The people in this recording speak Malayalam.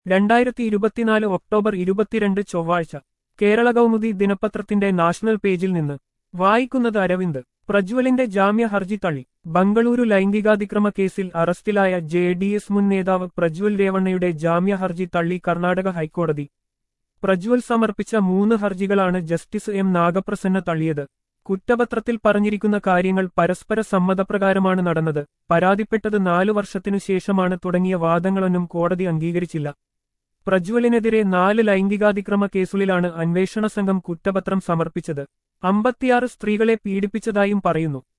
രണ്ടായിരത്തി ഇരുപത്തിനാല് ഒക്ടോബർ ഇരുപത്തിരണ്ട് ചൊവ്വാഴ്ച കേരള കൗമുദി ദിനപത്രത്തിന്റെ നാഷണൽ പേജിൽ നിന്ന് വായിക്കുന്നത് അരവിന്ദ് പ്രജ്വലിന്റെ ജാമ്യ ഹർജി തള്ളി ബംഗളൂരു ലൈംഗികാതിക്രമ കേസിൽ അറസ്റ്റിലായ ജെ ഡി എസ് മുൻ നേതാവ് പ്രജ്വൽ രേവണ്ണയുടെ ജാമ്യ ഹർജി തള്ളി കർണാടക ഹൈക്കോടതി പ്രജ്വൽ സമർപ്പിച്ച മൂന്ന് ഹർജികളാണ് ജസ്റ്റിസ് എം നാഗപ്രസന്ന തള്ളിയത് കുറ്റപത്രത്തിൽ പറഞ്ഞിരിക്കുന്ന കാര്യങ്ങൾ പരസ്പര സമ്മതപ്രകാരമാണ് നടന്നത് പരാതിപ്പെട്ടത് നാലു വർഷത്തിനു ശേഷമാണ് തുടങ്ങിയ വാദങ്ങളൊന്നും കോടതി അംഗീകരിച്ചില്ല പ്രജ്വലിനെതിരെ നാല് ലൈംഗികാതിക്രമ കേസുകളിലാണ് അന്വേഷണ സംഘം കുറ്റപത്രം സമർപ്പിച്ചത് അമ്പത്തിയാറ് സ്ത്രീകളെ പീഡിപ്പിച്ചതായും പറയുന്നു